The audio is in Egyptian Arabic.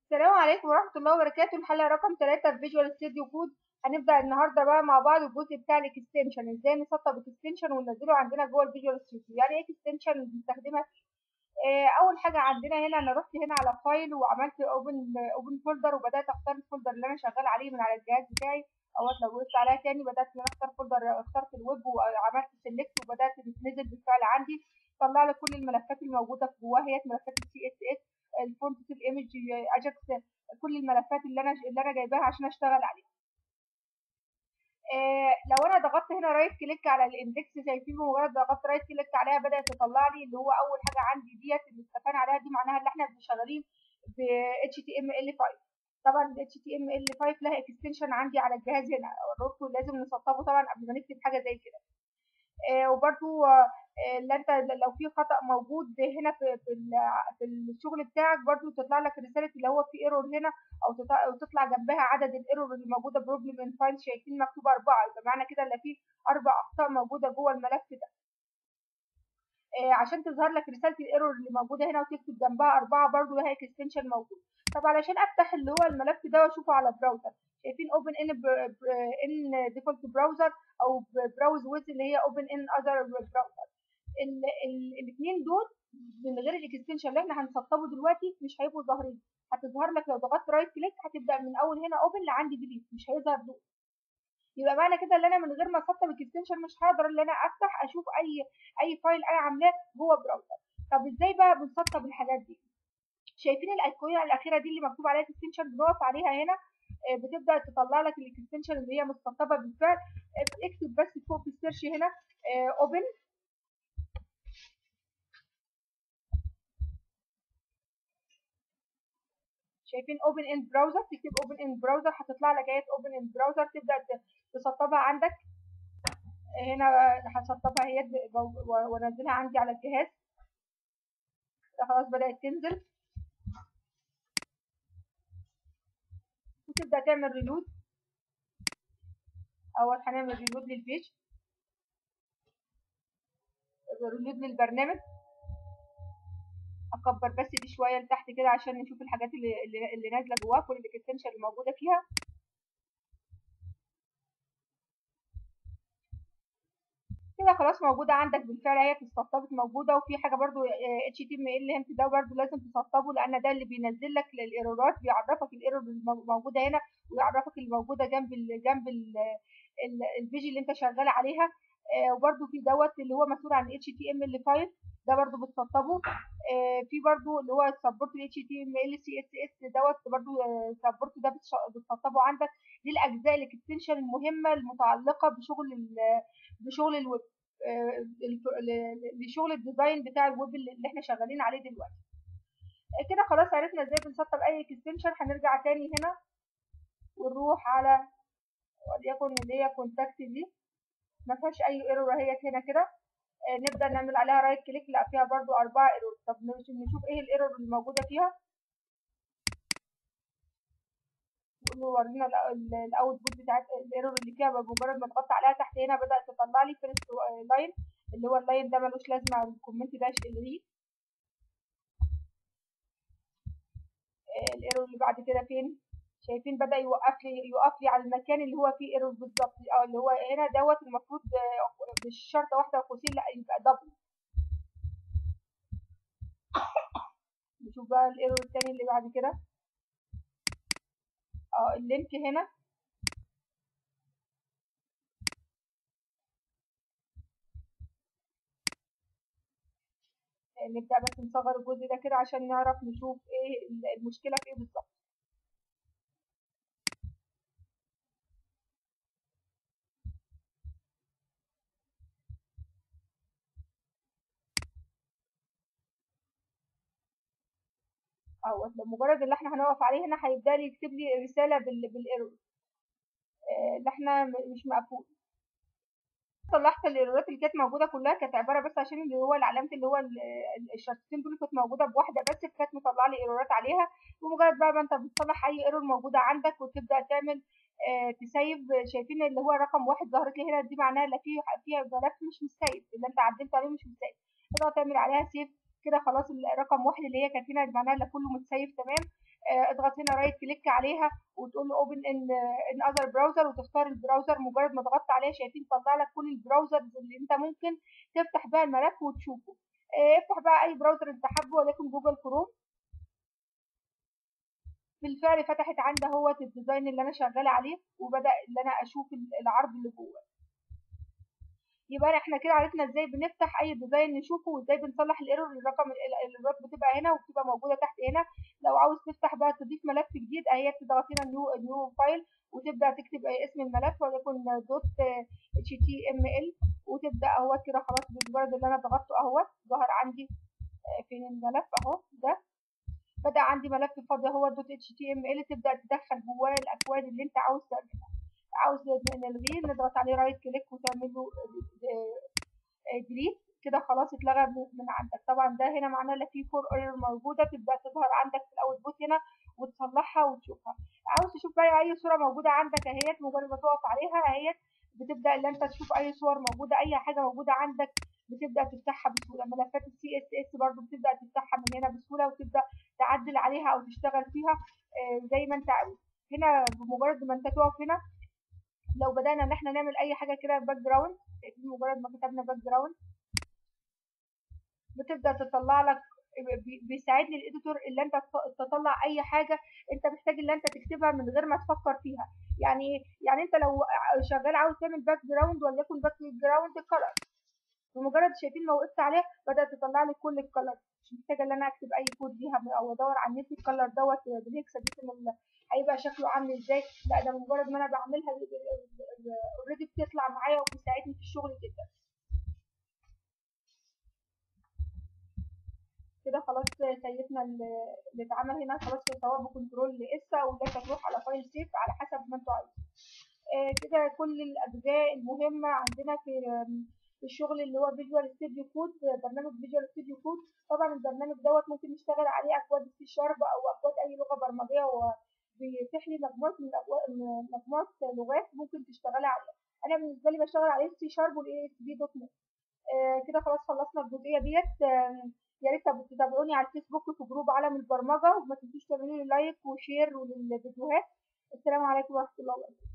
السلام عليكم ورحمة الله وبركاته الحلقة رقم 3 في فيجوال ستوديو كود هنبدأ النهاردة بقى مع بعض الجزء بتاع الاكستنشن ازاي نسطب الاكستنشن وننزله عندنا جوه الفيجوال ستوديو يعني ايه اكستنشن بنستخدمها آه اول حاجة عندنا هنا انا رحت هنا على فايل وعملت اوبن اوبن فولدر وبدأت اختار الفولدر اللي انا شغال عليه من على الجهاز بتاعي اهوت لو وقفت عليها تاني بدأت ان انا اختار فولدر اخترت الويب وعملت سيلكت وبدأت نزل بالفعل عندي طلع لي كل الملفات الموجودة في جواها هي ملفات السي اس اس الفونت الايمج اجاكس كل الملفات اللي انا اللي انا جايباها عشان اشتغل عليها آه لو انا ضغطت هنا رايت كليك على الاندكس شايفين بمجرد ضغطت رايت كليك عليها بدات تطلع لي اللي هو اول حاجه عندي ديت اللي اتفقنا عليها دي معناها ان احنا شغالين ب HTML5 طبعا ال HTML5 لها اكستنشن عندي على الجهاز هنا الروت لازم نسطبه طبعا قبل ما نكتب حاجه زي كده آه وبرده اللي انت لو في خطا موجود هنا في في, في الشغل بتاعك برضو تطلع لك رساله اللي هو في ايرور هنا او تطلع جنبها عدد الايرور اللي موجوده بروبلم ان فايل شايفين مكتوب اربعه يبقى معنى كده ان في اربع اخطاء موجوده جوه الملف ده آه عشان تظهر لك رساله الايرور اللي موجوده هنا وتكتب جنبها اربعه برضو لها اكستنشن موجود طب علشان افتح اللي هو الملف ده واشوفه على براوزر شايفين اوبن ان ان ديفولت براوزر او براوز ويز اللي هي اوبن ان اذر براوزر الاثنين دول من غير الاكستنشن اللي احنا هنسطبه دلوقتي مش هيبقوا ظاهرين هتظهر لك لو ضغطت رايت كليك هتبدا من اول هنا اوبن لعندي ديليت مش هيظهر دول يبقى معنى كده ان انا من غير ما اسطب الاكستنشن مش هقدر ان انا افتح اشوف اي اي فايل انا عاملاه جوه براوزر طب ازاي بقى بنسطب الحاجات دي شايفين الايقونه الاخيره دي اللي مكتوب عليها اكستنشن بنقف عليها هنا بتبدا تطلع لك الاكستنشن اللي هي مستقطبه بالفعل اكتب بس فوق في السيرش هنا اوبن شايفين اوبن ان براوزر تكتب اوبن ان براوزر هتطلع لك ايه اوبن ان براوزر تبدا تسطبها عندك هنا هسطبها هي وانزلها عندي على الجهاز خلاص بدات تنزل وتبدا تعمل ريلود اول هنعمل ريلود للبيج ريلود للبرنامج اكبر بس دي شويه لتحت كده عشان نشوف الحاجات اللي اللي, اللي نازله جواه كل الاكستنشن اللي موجوده فيها كده خلاص موجوده عندك بالفعل هي اتسطبت موجوده وفي حاجه برده اتش تي ام ال انت ده برده لازم تسطبه لان ده اللي بينزل لك الايرورات بيعرفك الايرور الموجوده هنا ويعرفك اللي موجوده جنب ال جنب البيج اللي انت شغال عليها آه وبرده في دوت اللي هو مسؤول عن اتش تي ام ال فايل ده برده بتسطبه آه في برده اللي هو سبورت اتش تي ام ال سي اس اس دوت برده سبورت ده بتسطبه عندك دي الاجزاء الاكستنشن المهمه المتعلقه بشغل بشغل الويب آه لشغل الديزاين بتاع الويب اللي احنا شغالين عليه دلوقتي كده خلاص عرفنا ازاي بنسطب اي اكستنشن هنرجع تاني هنا ونروح على وليكن اللي هي كونتاكت دي ما فيهاش اي ايرور اهيت هنا كده آه نبدا نعمل عليها رايت كليك لا فيها برضو اربعه ايرور طب نشوف ايه الايرور اللي موجوده فيها ورينا الاوت بوت بتاعت الايرور اللي فيها بمجرد ما ضغطت عليها تحت هنا بدات تطلع لي فيرست لاين اللي هو اللاين ده ملوش لازمه الكومنت ده الغيه آه الايرور اللي بعد كده فين شايفين بدا يوقف لي يوقف لي على المكان اللي هو فيه ايرور بالظبط اه اللي هو هنا دوت المفروض مش شرطه واحده وقوسين لا يبقى دبل نشوف بقى الايرور الثاني اللي بعد كده اه اللينك هنا نبدا بس نصغر الجزء ده كده عشان نعرف نشوف ايه المشكله في ايه بالظبط اهوت بمجرد اللي احنا هنقف عليه هنا هيبدا لي يكتب لي رساله بالايرور آه اللي احنا مش مقفول صلحت الايرورات اللي كانت موجوده كلها كانت عباره بس عشان اللي هو العلامه اللي هو الشرطتين دول كانت موجوده بواحده بس كانت مطلعه لي ايرورات عليها ومجرد بقى ما انت بتصلح اي ايرور موجوده عندك وتبدا تعمل آه تسيب شايفين اللي هو رقم واحد ظهرت لي هنا دي معناها لا في فيها ملف مش متسيب اللي انت عدلت عليه مش متسيب تقدر تعمل عليها سيف كده خلاص الرقم واحد اللي هي كانت هنا معناها ان كله متسيف تمام اضغط هنا رايت كليك عليها وتقول له اوبن ان ان اذر براوزر وتختار البراوزر مجرد ما ضغطت عليها شايفين طلع لك كل البراوزرز اللي انت ممكن تفتح بها الملف وتشوفه افتح بقى اي براوزر انت حابه وليكن جوجل كروم بالفعل فتحت عندي اهوت الديزاين اللي انا شغاله عليه وبدا ان انا اشوف العرض اللي جوه يبقى احنا كده عرفنا ازاي بنفتح اي ديزاين نشوفه وازاي بنصلح الايرور الرقم الايرور بتبقى هنا وبتبقى موجوده تحت هنا لو عاوز تفتح بقى تضيف ملف جديد اهي تضغط هنا نيو نيو فايل وتبدا تكتب اسم الملف وليكن دوت اتش تي ام ال وتبدا اهوت كده خلاص بالمجرد اللي انا ضغطته اهوت ظهر عندي فين الملف اهو ده بدا عندي ملف فاضي اهو دوت اتش تي ام ال تبدا تدخل جواه الاكواد اللي انت عاوز تعملها عاوز نلغيه نضغط عليه رايت كليك وتعمل له ديليت كده خلاص اتلغى من عندك طبعا ده هنا معناه لا في فور ايرور موجوده تبدا تظهر عندك في الاوتبوت هنا وتصلحها وتشوفها عاوز تشوف بقى اي صوره موجوده عندك اهيت مجرد ما تقف عليها اهيت بتبدا ان انت تشوف اي صور موجوده اي حاجه موجوده عندك بتبدا تفتحها بسهوله ملفات السي اس اس برضو بتبدا تفتحها من هنا بسهوله وتبدا تعدل عليها او تشتغل فيها زي ما انت عاوز هنا بمجرد ما انت تقف هنا لو بدأنا ان احنا نعمل اي حاجة كده باك جراوند مجرد ما كتبنا باك جراوند بتبدأ تطلع لك بيساعدني الايديتور اللي انت تطلع اي حاجه انت محتاج ان انت تكتبها من غير ما تفكر فيها يعني يعني انت لو شغال عاوز تعمل باك جراوند وليكن باك جراوند كلر بمجرد شايفين ما وقفت عليه بدات تطلع لي كل الكلر مش محتاجه ان انا اكتب اي كود ليها او ادور على النت الكلر دوت بالهكساديسيمال هيبقى شكله عامل ازاي لا ده مجرد ما انا بعملها اوريدي بتطلع معايا وبتساعدني في الشغل جدا كده خلاص سيفنا اللي اتعمل هنا خلاص سواء بكنترول اس او ده تروح على فايل سيف على حسب ما انتوا عايزين آه كده كل الاجزاء المهمه عندنا في في الشغل اللي هو فيجوال ستوديو كود برنامج فيجوال ستوديو كود طبعا البرنامج دوت ممكن نشتغل عليه اكواد سي شارب او اكواد اي لغه برمجيه وبيتيح لي مجموعه من مجموعه لغات ممكن تشتغلي عليها انا بالنسبه لي بشتغل عليه سي شارب والاي اس بي دوت نت كده خلاص خلصنا الجزئيه ديت آه يا ريت تتابعوني على الفيسبوك في جروب عالم البرمجه وما تنسوش تعملوا لي لايك وشير للفيديوهات السلام عليكم ورحمه الله وبركاته